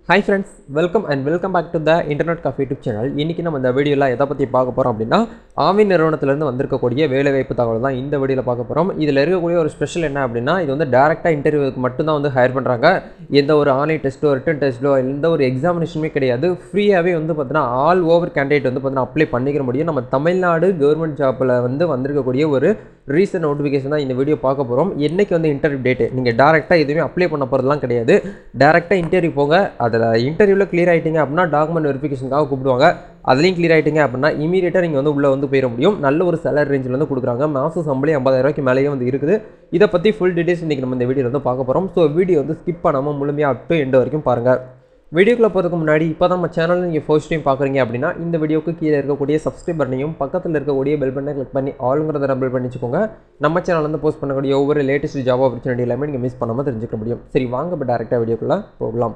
hi friends welcome and welcome back to the internet coffee YouTube channel இன்றைக்கி நம்ம இந்த வீடியோவில் எதை பற்றி பார்க்க போகிறோம் அப்படின்னா ஆவின் நிறுவனத்திலேருந்து வந்திருக்கக்கூடிய வேலைவாய்ப்பு தகவல் தான் இந்த வீடியோவில் பார்க்க போகிறோம் இதில் இருக்கக்கூடிய ஒரு ஸ்பெஷல் என்ன அப்படின்னா இது வந்து டேரெக்டாக இன்டர்வியூக்கு மட்டும்தான் வந்து ஹையர் பண்ணுறாங்க எந்த ஒரு ஆன்லைன் டெஸ்ட்டோ ரிட்டன் டெஸ்ட்டோ எந்த ஒரு எக்ஸாமினேஷனுமே கிடையாது ஃப்ரீயாகவே வந்து பார்த்தீங்கன்னா ஆல் ஓவர் கேண்டிடேட் வந்து பார்த்தீங்கன்னா அப்ளை பண்ணிக்கிற முடியும் நம்ம தமிழ்நாடு கவர்மெண்ட் ஜாப்பில் வந்து வந்திருக்கக்கூடிய ஒரு ரீசன்ட் நோட்டிஃபிகேஷன் தான் இந்த வீடியோ பார்க்க போகிறோம் என்னைக்கு வந்து இன்டர்வியூ டேட்டு நீங்கள் டேரெக்டாக எதுவுமே அப்ளை பண்ண போகிறதுலாம் கிடையாது டேரெக்டாக இன்டர்வியூ போங்க அதில் இன்டர்வியூவில் கிளியர் ஆகிட்டீங்க அப்படின்னா டாக்குமெண்ட் வெரிஃபிகேஷனுக்காக கூப்பிடுவாங்க அதுலேயும் கிளியர் ஆகிட்டீங்க அப்படின்னா இமீடியட்டாக நீங்கள் வந்து உள்ளே வந்து போயிட முடியும் நல்ல ஒரு சேலரி ரேஞ்சில் வந்து கொடுக்குறாங்க மாதம் சம்பளம் ஐம்பதாயிரம் ரூபாய்க்கு மேலேயே வந்து இருக்குது இதை பற்றி ஃபுல் டீடைல்ஸ் இன்றைக்கி நம்ம இந்த வீடியோ வந்து பார்க்க போகிறோம் ஸோ வீடியோ வந்து ஸ்கிப் பண்ணாமல் முழுமையாக அப் டு எண்டு வரைக்கும் பாருங்கள் வீடியோக்குள்ளே போகிறதுக்கு முன்னாடி இப்போ தான் நம்ம சேனல் நீங்கள் ஃபர்ஸ்ட் டைம் பார்க்குறீங்க அப்படின்னா இந்த வீடியோக்கு கீழே இருக்கக்கூடிய சப்ஸ்கிரைப் பண்ணையும் பக்கத்தில் இருக்கக்கூடிய பெல் பட்டனை கிளிக் பண்ணி ஆளுங்கிறத டபுள் பண்ணி வச்சுக்கோங்க நம்ம சேனல் வந்து போஸ்ட் பண்ணக்கூடிய ஒவ்வொரு லேட்டஸ்ட் ஜாப் ஆப்பர்ச்சுனிட்டி எல்லாமே நீங்கள் மிஸ் பண்ணாமல் தெரிஞ்சுக்க முடியும் சரி வாங்க இப்போ டேரெக்டாக வீடியோக்குள்ளே போகலாம்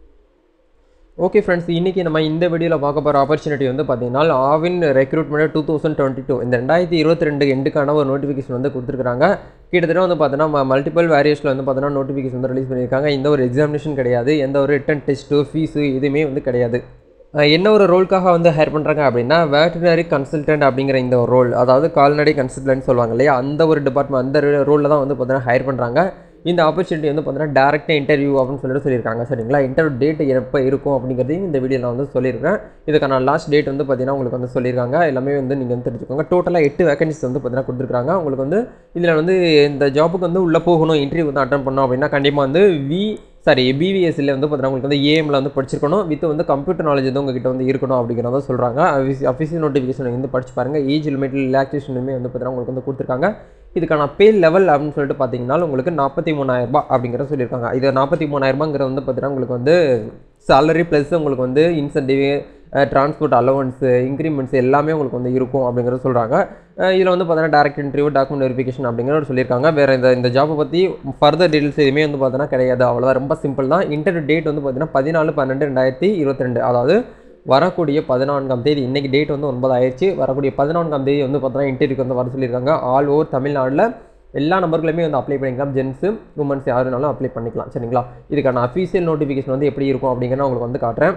ஓகே ஃப்ரெண்ட்ஸ் இன்றைக்கி நம்ம இந்த வீடியோவில் பார்க்க போகிற ஆப்பர்ச்சுனிட்டி வந்து பார்த்தீங்கன்னா Aavin recruitment two thousand twenty two இந்த ரெண்டாயிரத்தி இருபத்தி ரெண்டு எண்டுக்கான ஒரு நோட்டிஃபிகேஷன் வந்து கொடுத்துருக்காங்க கிட்டத்தட்ட வந்து பார்த்தீங்கன்னா மல்டிபிள் வேரியஸில் வந்து பார்த்தீங்கன்னா நோட்டிஃபிகேஷன் வந்து ரிலீஸ் பண்ணியிருக்காங்க எந்த ஒரு எக்ஸாமினேஷன் கிடையாது எந்த ஒரு ரிட்டன் டெஸ்ட்டு ஃபீஸு எதுவுமே வந்து கிடையாது அஹ் என்ன ஒரு ரோலுக்காக வந்து ஹையர் பண்ணுறாங்க அப்படின்னா வேட்டனரி கன்சல்டன்ட் அப்படிங்கிற இந்த ஒரு ரோல் அதாவது கால்நடை கன்சல்டன்ட் சொல்லுவாங்க இல்லையா அந்த ஒரு டிபார்ட்மெண்ட் அந்த ரோலில் தான் வந்து பார்த்தீங்கன்னா ஹையர் பண்ணுறாங்க இந்த ஆப்பர்ச்சுனிட்டி வந்து பார்த்தீங்கன்னா டேரெக்டாக இன்டர்வியூ அப்படின்னு சொல்லிட்டு சொல்லியிருக்காங்க சரிங்களா இன்டர்வியூ டேட் எப்போ இருக்கும் அப்படிங்கிறதையும் இந்த வீடியோ நான் வந்து சொல்லியிருக்கேன் இதுக்கான லாஸ்ட் டேட் வந்து பார்த்தீங்கன்னா உங்களுக்கு வந்து சொல்லியிருக்காங்க எல்லாமே வந்து நீங்கள் வந்து தெரிஞ்சுக்கோங்க டோட்டலாக எட்டு வேகன்சிஸ் வந்து பார்த்தீங்கன்னா கொடுத்துருக்காங்க உங்களுக்கு வந்து இதில் வந்து இந்த ஜாப்புக்கு வந்து உள்ளே போகணும் இன்டர்வியூ வந்து அட்டன் பண்ணோம் அப்படின்னா கண்டிப்பாக வந்து வி சாரி பிவிஎஸ்சியில் வந்து பார்த்தீங்கன்னா உங்களுக்கு வந்து ஏஎம்ல வந்து படிச்சிருக்கணும் வித் வந்து கம்ப்யூட்டர் நாலேஜ் வந்து உங்ககிட்ட வந்து இருக்கணும் அப்படிங்கிறத சொல்கிறாங்க அஃபிஷியல் நோட்டிஃபிகேஷன் வந்து படிச்சு பாருங்கள் ஏஜ் லிமிட் ரிலாக்ஸேஷனுமே வந்து பார்த்தீங்கன்னா உங்களுக்கு வந்து கொடுத்துருக்காங்க இதுக்கான பே லெவல் அப்படின்னு சொல்லிட்டு பார்த்தீங்கன்னா உங்களுக்கு நாற்பத்தி மூணாயிரரூபா அப்படிங்கிறத சொல்லியிருக்காங்க இது நாற்பத்தி மூணாயிரரூபாங்கிறது வந்து பார்த்தீங்கன்னா உங்களுக்கு வந்து சேலரி ப்ளஸ் உங்களுக்கு வந்து இன்சென்டிவ் டிரான்ஸ்போர்ட் அலவன்ஸு இன்க்ரிமெண்ட்ஸ் எல்லாமே உங்களுக்கு வந்து இருக்கும் அப்படிங்கிறத சொல்கிறாங்க இதில் வந்து பார்த்தீங்கன்னா டேரக்ட் இன்டர்வியூ டாக்குமெண்ட் வெரிஃபிகேஷன் அப்படிங்கிற சொல்லியிருக்காங்க வேறு இந்த இந்த ஜாப்பை பற்றி ஃபர்தர் டீட்டெயில்ஸ் எதுவுமே வந்து பார்த்தீங்கன்னா கிடையாது அவ்வளோதான் ரொம்ப சிம்பிள் தான் இன்டர்வியூ டேட் வந்து பார்த்தீங்கன்னா பதினாலு பன்னெண்டு ரெண்டாயிரத்தி இருபத்தி ரெண்டு அதாவது வரக்கூடிய பதினான்காம் தேதி இன்றைக்கி டேட் வந்து ஒன்பது ஆயிடுச்சு வரக்கூடிய பதினான்காம் தேதி வந்து பார்த்தீங்கன்னா இன்டர்வியூக்கு வந்து வர சொல்லியிருக்காங்க ஆல் ஓவர் தமிழ்நாட்டில் எல்லா நம்பர்களுமே வந்து அப்ளை பண்ணிக்கலாம் ஜென்ஸு உமன்ஸ் யாருனாலும் அப்ளை பண்ணிக்கலாம் சரிங்களா இதுக்கான அஃபீஷியல் நோட்டிஃபிகேஷன் வந்து எப்படி இருக்கும் அப்படிங்கிறத உங்களுக்கு வந்து காட்டுறேன்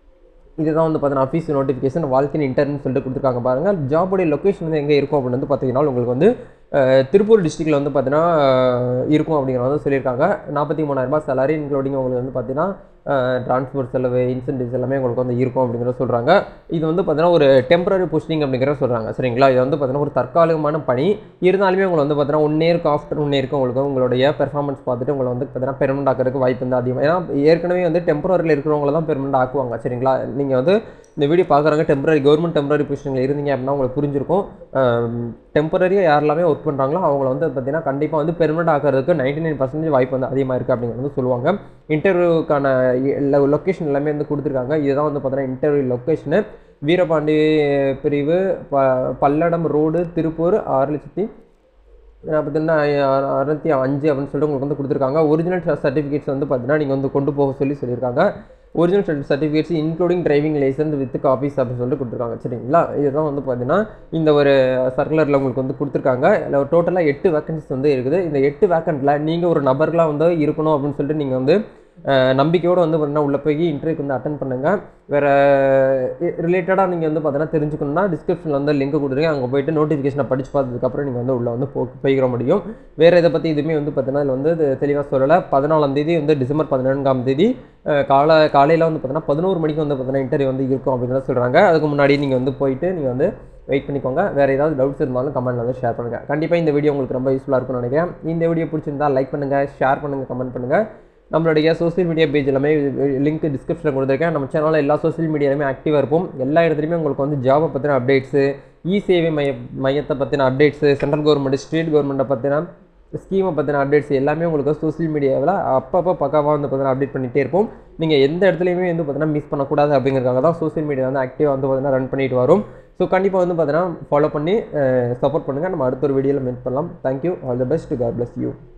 இதுதான் வந்து பார்த்தீங்கன்னா அஃபீஷியல் நோட்டிஃபிகேஷன் வாழ்க்கையின் இன்டர்ன்னு சொல்லிட்டு கொடுத்துருக்காங்க பாருங்கள் ஜாபுடைய லொக்கேஷன் வந்து எங்கே இருக்கும் அப்படின்னு வந்து பார்த்தீங்கன்னா உங்களுக்கு வந்து அஹ், திருப்பூர் டிஸ்ட்ரிக்டில் வந்து பார்த்தீங்கன்னா அஹ், இருக்கும் அப்படிங்கிற வந்து சொல்லியிருக்காங்க நாற்பத்தி மூணாயிரரூபா சேலரி இன்க்ளூடிங் உங்களுக்கு வந்து பார்த்தீங்கன்னா டிரான்ஸ்போர்ட் செலவு இன்சென்டிவ்ஸ் எல்லாமே உங்களுக்கு வந்து இருக்கும் அப்படிங்கிறத சொல்கிறாங்க இது வந்து பார்த்தீங்கன்னா ஒரு டெம்பரரி போஸ்டிங் அப்படிங்கிறத சொல்கிறாங்க சரிங்களா இது வந்து பார்த்தீங்கன்னா ஒரு தற்காலிகமான பணி இருந்தாலுமே உங்களை வந்து பார்த்தீங்கன்னா ஒன் இயருக்கு ஆஃப்டர் ஒன் இயருக்கு உங்களுக்கு உங்களுடைய பெர்ஃபார்மன்ஸ் பார்த்துட்டு உங்களை வந்து பார்த்தீங்கன்னா பெர்மனெண்ட் ஆக்கிறதுக்கு வாய்ப்பு வந்து அதிகம் ஏன்னா ஏற்கனவே வந்து டெம்பரரியில் இருக்கிறவங்கள தான் பெர்மனெண்ட் ஆக்குவாங்க சரிங்களா நீங்கள் வந்து இந்த வீடியோ பார்க்குறவங்க டெம்பரரி கவர்மெண்ட் டெம்பரரி பொசிஷனில் இருந்தீங்க அப்படின்னா உங்களுக்கு புரிஞ்சிருக்கும் டெம்பரரியாக யாரெல்லாமே ஒர்க் பண்ணுறாங்களோ அவங்கள வந்து பார்த்தீங்கன்னா கண்டிப்பாக வந்து பெர்மனெண்ட் ஆக்கிறதுக்கு நைன்டி நைன் பர்சன்டேஜ் வாய்ப்பு வந்து அதிகமாக இருக்குது அப்படிங்கிறது வந்து சொல்லுவாங்க இன்டர்வியூக்கான லொக்கேஷன் எல்லாமே வந்து கொடுத்துருக்காங்க இதுதான் வந்து பார்த்தீங்கன்னா இன்டர்வியூ லொக்கேஷனு வீரபாண்டி பிரிவு ப பல்லடம் ரோடு திருப்பூர் ஆறு லட்சத்தி பார்த்தீங்கன்னா அறுநூத்தி அஞ்சு அப்படின்னு சொல்லிட்டு உங்களுக்கு வந்து கொடுத்துருக்காங்க ஒரிஜினல் சர்டிஃபிகேட்ஸ் வந்து பார்த்தீங்கன்னா நீங்கள் வந்து கொண்டு போக சொல்லி சொல்லியிருக்காங்க original certificates including driving licence with copies அப்படின்னு சொல்லிட்டு கொடுத்துருக்காங்க சரிங்களா இதுதான் வந்து பார்த்தீங்கன்னா இந்த ஒரு சர்க்குலரில் உங்களுக்கு வந்து கொடுத்துருக்காங்க இதில் டோட்டலாக எட்டு வேக்கன்சிஸ் வந்து இருக்குது இந்த எட்டு வேக்கண்ட்டில் நீங்கள் ஒரு நபர்களாக வந்து இருக்கணும் அப்படின்னு சொல்லிட்டு நீங்கள் வந்து அஹ், நம்பிக்கையோடு வந்து பார்த்தீங்கன்னா உள்ளே போய் இன்டர்வியூக்கு வந்து அட்டன் பண்ணுங்கள் வேறு ரிலேட்டடாக நீங்கள் வந்து பார்த்தீங்கன்னா தெரிஞ்சுக்கணும்னா டிஸ்கிரிப்ஷனில் வந்து லிங்க் கொடுத்துருக்கேன் அங்கே போயிட்டு நோட்டிஃபிகேஷனை படிச்சு பார்த்ததுக்கப்புறம் நீங்கள் வந்து உள்ளே வந்து போ போய்க்கிற முடியும் வேறு இதை பற்றி இதுவுமே வந்து பார்த்தீங்கன்னா இதில் வந்து இது தெளிவாக சொல்லலை பதினாலாம் தேதி வந்து டிசம்பர் பதினான்காம் தேதி அஹ், காலை காலையில் வந்து பார்த்தீங்கன்னா பதினோரு மணிக்கு வந்து பார்த்தீங்கன்னா இன்டர்வியூ வந்து இருக்கும் அப்படிங்கிறத சொல்கிறாங்க அதுக்கு முன்னாடி நீங்கள் வந்து போயிட்டு நீங்கள் வந்து வெயிட் பண்ணிக்கோங்க வேறு ஏதாவது டவுட்ஸ் இருந்தாலும் கமெண்ட்ல வந்து ஷேர் பண்ணுங்கள் கண்டிப்பாக இந்த வீடியோ உங்களுக்கு ரொம்ப யூஸ்ஃபுல்லாக இருக்கும்னு நினைக்கிறேன் இந்த வீடியோ பிடிச்சிருந்தா லைக் பண்ணுங்கள் ஷேர் பண்ணுங்கள் கமெண்ட் பண்ணுங்கள் நம்மளுடைய சோஷியல் மீடியா பேஜ் எல்லாமே லிங்க் டிஸ்கிரிப்ஷனில் கொடுத்துருக்கேன் நம்ம சேனலில் எல்லா சோஷியல் மீடியாலுமே ஆக்டிவாக இருப்போம் எல்லா இடத்துலையுமே உங்களுக்கு வந்து ஜாபை பற்றின அப்டேட்ஸு இ சேவை மைய மையத்தை பற்றின அப்டேட்ஸு சென்ட்ரல் கவர்மெண்ட் ஸ்டேட் கவர்மெண்ட்டை பற்றின ஸ்கீமை பற்றின அப்டேட்ஸ் எல்லாமே உங்களுக்கு சோஷியல் மீடியாவில் அப்பப்போ பக்காவாக வந்து பார்த்தீங்கன்னா அப்டேட் பண்ணிகிட்டே இருப்போம் நீங்கள் எந்த இடத்துலையுமே வந்து பார்த்தீங்கன்னா மிஸ் பண்ணக்கூடாது அப்படிங்கிறதுக்காக தான் சோஷியல் மீடியா வந்து ஆக்டிவாக வந்து பார்த்தீங்கன்னா ரன் பண்ணிட்டு வரும் ஸோ கண்டிப்பாக வந்து பார்த்தீங்கன்னா ஃபாலோ பண்ணி சப்போர்ட் பண்ணுங்கள் நம்ம அடுத்த ஒரு வீடியோவில் மீட் பண்ணலாம் thank you all the best God bless you